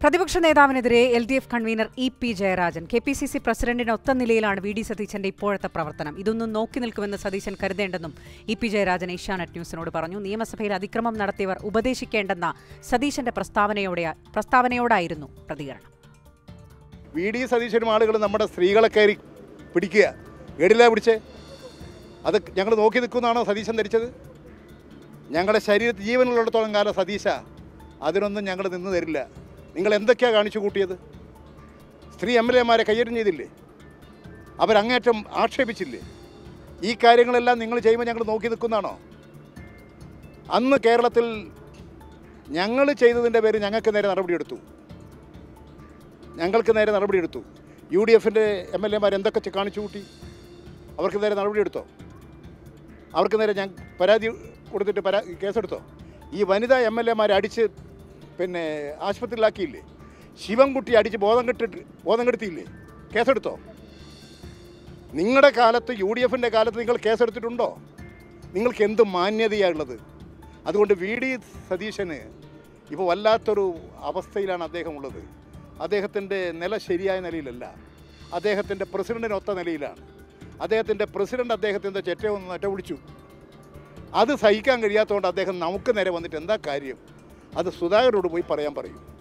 പ്രതിപക്ഷ നേതാവിനെതിരെ L D F convener E P Jayarajan K P C C പ്രസിഡന്റിന് ഒത്ത നിലയിലാണ് വി ഡി സതീശന്റെ ഇപ്പോഴത്തെ പ്രവർത്തനം ഇതൊന്നും നോക്കി നിൽക്കുമെന്ന് സതീശൻ കരുതേണ്ടെന്നും ഇ പി ജയരാജൻ ഏഷ്യാനെറ്റ് ന്യൂസിനോട് പറഞ്ഞു നിയമസഭയിൽ അതിക്രമം നടത്തിയവർ ഉപദേശിക്കേണ്ടെന്ന സതീശന്റെ പ്രസ്താവനയോടെ പ്രസ്താവനയോടായിരുന്നു പ്രതികരണം വി ഡി സതീശനും ആളുകൾ നമ്മുടെ സ്ത്രീകളെ കയറി പിടിക്കുക എടില പിടിച്ചേ അത് ഞങ്ങൾ നോക്കി നിൽക്കുന്നതാണോ സതീശൻ ധരിച്ചത് ഞങ്ങളുടെ ശരീരത്തിൽ ജീവനുള്ളിടത്തോളം കാലം സതീശ അതിനൊന്നും ഞങ്ങൾ നിന്ന് തരില്ല നിങ്ങൾ എന്തൊക്കെയാണ് കാണിച്ചു കൂട്ടിയത് സ്ത്രീ എം എൽ എമാരെ കൈയറിഞ്ഞ് ചെയ്തില്ലേ അവരങ്ങേറ്റം ആക്ഷേപിച്ചില്ലേ ഈ കാര്യങ്ങളെല്ലാം നിങ്ങൾ ചെയ്യുമ്പോൾ ഞങ്ങൾ നോക്കി നിൽക്കുന്നതാണോ അന്ന് കേരളത്തിൽ ഞങ്ങൾ ചെയ്തതിൻ്റെ പേര് ഞങ്ങൾക്ക് നേരെ നടപടിയെടുത്തു ഞങ്ങൾക്ക് നേരെ നടപടിയെടുത്തു യു ഡി എഫിൻ്റെ എം എൽ എമാർ എന്തൊക്കെ ചെ- കാണിച്ചു കൂട്ടി അവർക്ക് നേരെ നടപടിയെടുത്തോ അവർക്ക് നേരെ ഞാൻ പരാതി കൊടുത്തിട്ട് പരാ കേസെടുത്തോ ഈ വനിതാ എം എൽ എമാരെ അടിച്ച് പിന്നെ ആശുപത്രിയിലാക്കിയില്ലേ ശിവൻകുട്ടി അടിച്ച് ബോധം കെട്ടിട്ട് ബോധം കെടുത്തിയില്ലേ കേസെടുത്തോ നിങ്ങളുടെ കാലത്ത് യു ഡി എഫിൻ്റെ കാലത്ത് നിങ്ങൾ കേസെടുത്തിട്ടുണ്ടോ നിങ്ങൾക്ക് എന്ത് മാന്യതയാണുള്ളത് അതുകൊണ്ട് വി ഡി സതീശന് ഇപ്പോൾ വല്ലാത്തൊരു അവസ്ഥയിലാണ് അദ്ദേഹം ഉള്ളത് അദ്ദേഹത്തിൻ്റെ നില ശരിയായ നിലയിലല്ല അദ്ദേഹത്തിൻ്റെ പ്രസിഡൻറ്റിനൊത്ത നിലയിലാണ് അദ്ദേഹത്തിൻ്റെ പ്രസിഡന്റ് അദ്ദേഹത്തിൻ്റെ ചെറ്റ ഒന്ന് നറ്റ വിളിച്ചു അത് സഹിക്കാൻ കഴിയാത്തതുകൊണ്ട് അദ്ദേഹം നമുക്ക് നേരെ വന്നിട്ട് എന്താ കാര്യം അത് സുധാകരോട് പോയി പറയാൻ പറയും